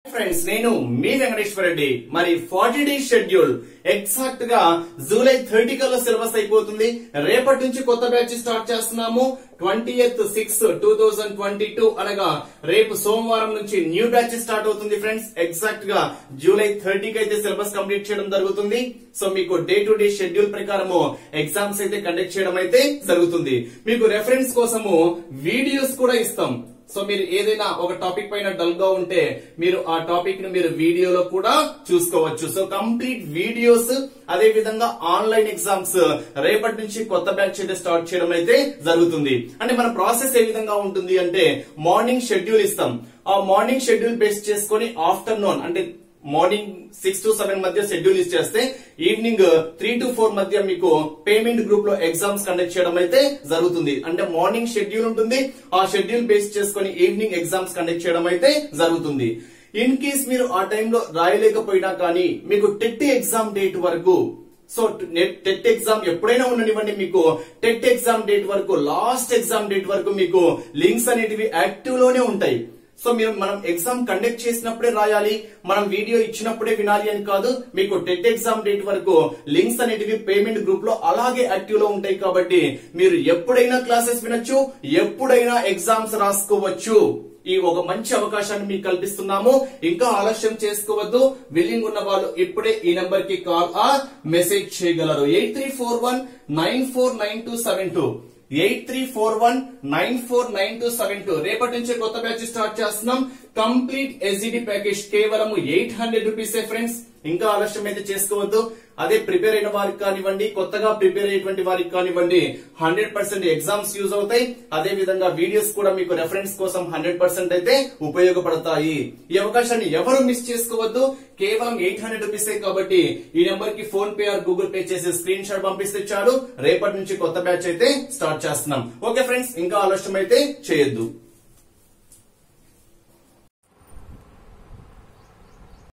friends నేను మీ వెంకటేశ్వర రెడ్డి మరి forty days schedule exact గా జూలై థర్టీ కల్లా సిలబస్ అయిపోతుంది రేపటి నుంచి కొత్త బ్యాచ్ స్టార్ట్ చేస్తున్నాము twenty eighth six two thousand twenty two అనగా రేపు సోమవారం నుంచి న్యూ బ్యాచ్ స్టార్ట్ అవుతుంది ఫ్రెండ్స్ ఎగ్జాక్ట్ గా జూలై థర్టీకి అయితే సిలబస్ కంప్లీట్ చేయడం జరుగుతుంది సో మీకు డే టు డే షెడ్యూల్ ప్రకారము ఎగ్జామ్స్ అయితే కండక్ట్ చేయడం అయితే జరుగుతుంది మీకు రెఫరెన్స్ కోసము వీడియోస్ కూడా ఇస్తాం సో మీరు ఏదైనా ఒక టాపిక్ పైన డల్ గా ఉంటే మీరు ఆ టాపిక్ ను మీరు వీడియోలో కూడా చూసుకోవచ్చు సో కంప్లీట్ వీడియోస్ అదే విధంగా ఆన్లైన్ ఎగ్జామ్స్ రేపటి నుంచి కొత్త బ్యాచ్ అయితే స్టార్ట్ చేయడం అయితే జరుగుతుంది అంటే మన ప్రాసెస్ ఏ విధంగా ఉంటుంది అంటే మార్నింగ్ షెడ్యూల్ ఇస్తాం ఆ మార్నింగ్ షెడ్యూల్ బేస్ చేసుకొని ఆఫ్టర్నూన్ అంటే మార్నింగ్ సిక్స్ టు సెవెన్ మధ్య షెడ్యూల్ ఇచ్చేస్తే ఈవినింగ్ త్రీ టు ఫోర్ మధ్య మీకు పేమెంట్ గ్రూప్ లో ఎగ్జామ్స్ కండక్ట్ చేయడం అయితే జరుగుతుంది అంటే మార్నింగ్ షెడ్యూల్ ఉంటుంది ఆ షెడ్యూల్ బేస్ చేసుకొని ఈవినింగ్ ఎగ్జామ్స్ కండక్ట్ చేయడం అయితే జరుగుతుంది ఇన్ కేస్ మీరు ఆ టైంలో రాయలేకపోయినా కానీ మీకు టెట్ ఎగ్జామ్ డేట్ వరకు సో టెట్ ఎగ్జామ్ ఎప్పుడైనా ఉండనివ్వండి మీకు టెట్ ఎగ్జామ్ డేట్ వరకు లాస్ట్ ఎగ్జామ్ డేట్ వరకు మీకు లింక్స్ అనేటివి యాక్టివ్ లోనే ఉంటాయి సో మీరు మనం ఎగ్జామ్ కండక్ట్ చేసినప్పుడే రాయాలి మనం వీడియో ఇచ్చినప్పుడే వినాలి అని కాదు మీకు టెట్ ఎగ్జామ్ డేట్ వరకు లింక్స్ అనేటివి పేమెంట్ గ్రూప్ లో అలాగే యాక్టివ్ లో ఉంటాయి కాబట్టి మీరు ఎప్పుడైనా క్లాసెస్ వినొచ్చు ఎప్పుడైనా ఎగ్జామ్స్ రాసుకోవచ్చు ఈ ఒక మంచి అవకాశాన్ని మీకు కల్పిస్తున్నాము ఇంకా ఆలస్యం చేసుకోవద్దు విల్లింగ్ ఉన్న వాళ్ళు ఇప్పుడే ఈ నెంబర్ కి కాల్ ఆర్ మెసేజ్ చేయగలరు eight three four one nine four nine two seven two eight three four one nine four nine two seven two రేపటి నుంచి కొత్త బ్యాచ్ స్టార్ట్ చేస్తున్నాం కంప్లీట్ ఎస్జిడి ప్యాకేజ్ కేవలం ఎయిట్ హండ్రెడ్ రూపీసే friends ఇంకా ఆలస్యం అయితే చేసుకోవద్దు అదే ప్రిపేర్ అయిన వారికి కానివ్వండి కొత్తగా ప్రిపేర్ అయ్యేటువంటి వారికి కానివ్వండి హండ్రెడ్ పర్సెంట్ ఎగ్జామ్స్ యూజ్ అవుతాయి అదే విధంగా వీడియోస్ కూడా మీకు రెఫరెన్స్ కోసం హండ్రెడ్ పర్సెంట్ అయితే ఉపయోగపడతాయి ఈ అవకాశాన్ని ఎవరు మిస్ చేసుకోవద్దు కేవలం ఎయిట్ హండ్రెడ్ రూపీసే కాబట్టి ఈ నెంబర్ కి PhonePe or Google Pay చేసి స్క్రీన్ షాట్ పంపిస్తే చాలు రేపటి నుంచి కొత్త బ్యాచ్ అయితే స్టార్ట్ చేస్తున్నాం ఓకే ఫ్రెండ్స్ ఇంకా ఆలస్యం అయితే చేయొద్దు